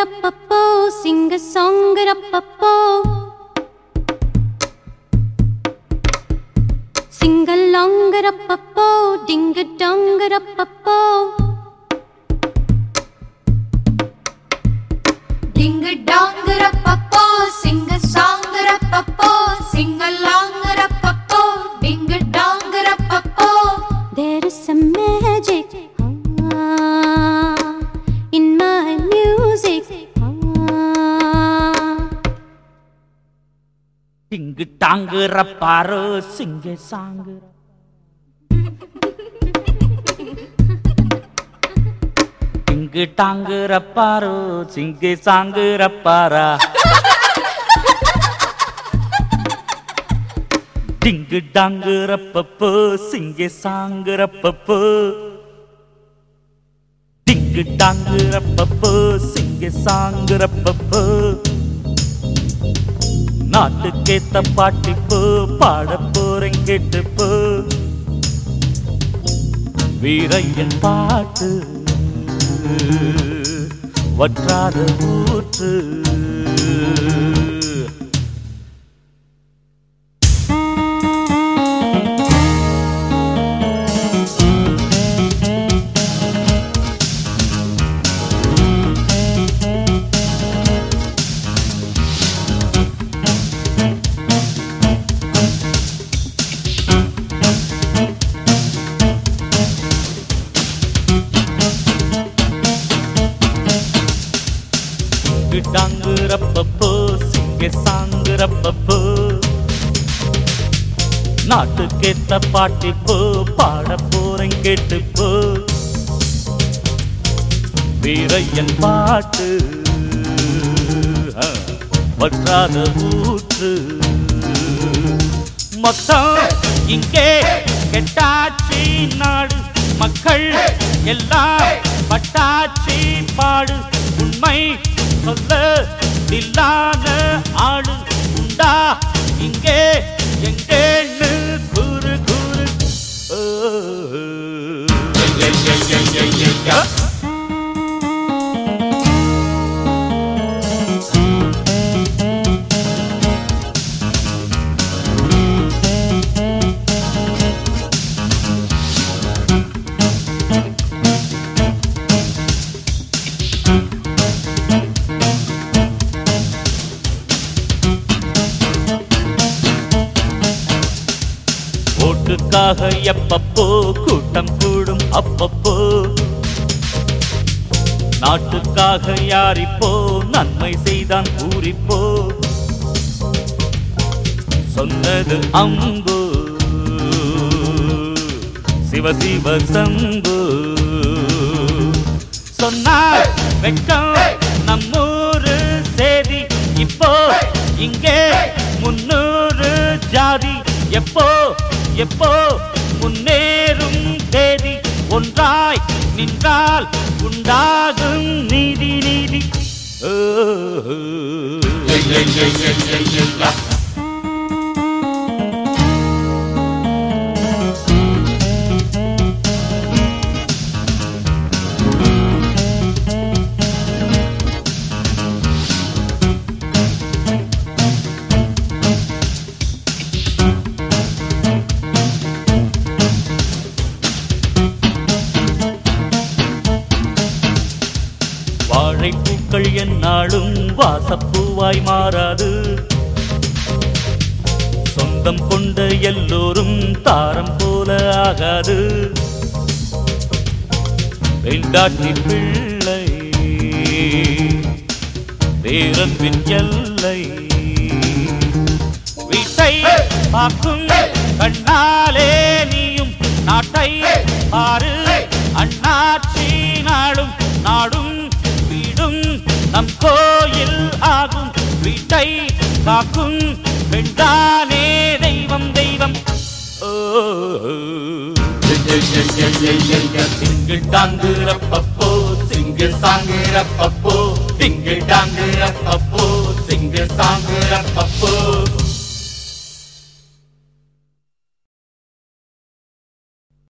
rappapo, sing a song rappapo. Sing along rappapo, ding a dong rappapo. Ding a dong rappapo, sing a song rappapo, sing along rappapo, ding a dong rappapo. There is some magic ah, in my music. Ah. டிங்கு டாங்குற பாரு சிங்க song டிங்கு டாங்குற பாரு சிங்க சாங்குற பாரா டிங்கு டாங்குற பப்பு சிங்க சாங்குற பப்பு டிங்கு டாங்குற பப்பு சிங்க சாங்குற பப்பு நாட்டுக்கேத்த பாட்டிப்பு பாட போறேன் கேட்டுப்பு வீரையன் பாட்டு வற்றாத ஊற்று டாங்குறப்பப்போ சிங்க சாங்குறப்பப்போ நாட்டுக்கேத்த பாட்டிப்போ பாட போறேன் கேட்டுப்போ வீரையன் பாட்டு ஆ, வற்றாத ஊற்று மொத்தம் இங்கே கெட்டாச்சி நாடு மக்கள் எல்லாம் பட்டாச்சி பாடு உண்மை சொல்ல இல்லாத ஆடு உண்டா இங்கே எங்கேன்னு குரு குரு ஓ, ஐய, ஐய, ஐய, ஐய, ஐய. ஓட்டுக்காக எப்பப்போ கூட்டம் கூடும் அப்பப்போ நாட்டுக்காக யாரிப்போ நன்மை செய்தான் பூரிப்போ சொன்னது அம்பு சிவ சிவ சம்பு சொன்னார் வெட்கம் நம்மூரு சேதி இப்போ இங்கே முன்னூறு ஜாதி எப்போ எப்போ முன்னேறும் தேதி ஒன்றாய் நின்றால் உண்டாகும் நீதி நீதி ஓ, வாழைப்பூக்கள் என்னாலும் வாசப்பூவாய் மாறாது சொந்தம் கொண்ட எல்லோரும் தாரம் போல ஆகாது வெண்டாட்டி பிள்ளை பேரன்பின் எல்லை வீட்டை பார்க்கும் கண்ணாலே நீயும் நாட்டை பாரு அண்ணாச்சி நாடும் நாடும் வீடும் நம் கோயில் ஆகும் வீட்டை காக்கும் பெண்தானே தெய்வம் தெய்வம் ஓ சிங்கிள் டாங்குறப்பப்போ சிங்கிள் சாங்குறப்பப்போ சிங்கிள் டாங்குறப்பப்போ சிங்கிள் சாங்குறப்பப்போ